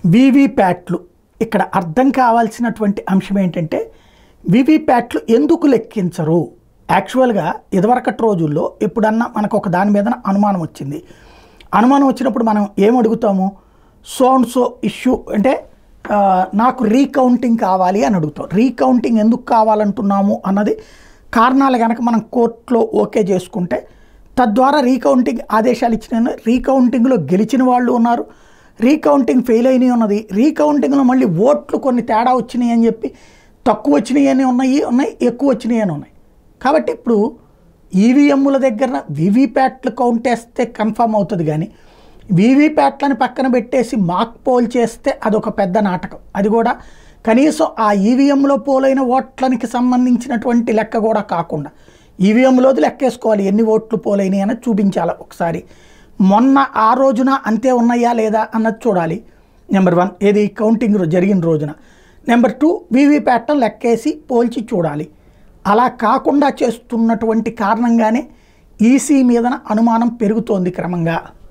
వీవీప్యాట్లు ఇక్కడ అర్థం కావాల్సినటువంటి అంశం ఏంటంటే వీవీప్యాట్లు ఎందుకు లెక్కించరు యాక్చువల్గా ఇదివరకటి రోజుల్లో ఎప్పుడన్నా మనకు ఒక దాని మీద అనుమానం వచ్చింది అనుమానం వచ్చినప్పుడు మనం ఏం అడుగుతాము సో అండ్ సో ఇష్యూ అంటే ఆ, నాకు రీకౌంటింగ్ కావాలి అని అడుగుతాం రీకౌంటింగ్ ఎందుకు కావాలంటున్నాము అన్నది కారణాలు కనుక మనం కోర్టులో ఓకే చేసుకుంటే తద్వారా రీకౌంటింగ్ ఆదేశాలు ఇచ్చిన రీకౌంటింగ్లో గెలిచిన వాళ్ళు ఉన్నారు రీకౌంటింగ్ ఫెయిల్ అయినవి ఉన్నది రీకౌంటింగ్లో మళ్ళీ ఓట్లు కొన్ని తేడా వచ్చినాయి అని చెప్పి తక్కువ వచ్చినాయి అని ఉన్నాయి ఉన్నాయి ఎక్కువ వచ్చినాయి అని ఉన్నాయి కాబట్టి ఇప్పుడు ఈవీఎంల దగ్గర వీవీప్యాట్లు కౌంట్ వేస్తే కన్ఫర్మ్ అవుతుంది కానీ వీవీప్యాట్లను పక్కన పెట్టేసి మాక్ పోల్ చేస్తే అదొక పెద్ద నాటకం అది కూడా కనీసం ఆ ఈవీఎంలో పోలైన ఓట్లనికి సంబంధించినటువంటి లెక్క కూడా కాకుండా ఈవీఎంలోది లెక్కేసుకోవాలి ఎన్ని ఓట్లు పోలైనాయి అన్నది చూపించాలి ఒకసారి మొన్న ఆ రోజున అంతే ఉన్నాయా లేదా అన్నది చూడాలి నెంబర్ వన్ ఏది కౌంటింగ్ రో- జరిగిన రోజున నెంబర్ టూ వీవీప్యాట్ను లెక్కేసి పోల్చి చూడాలి అలా కాకుండా చేస్తున్నటువంటి కారణంగానే ఈసీ మీదన అనుమానం పెరుగుతోంది క్రమంగా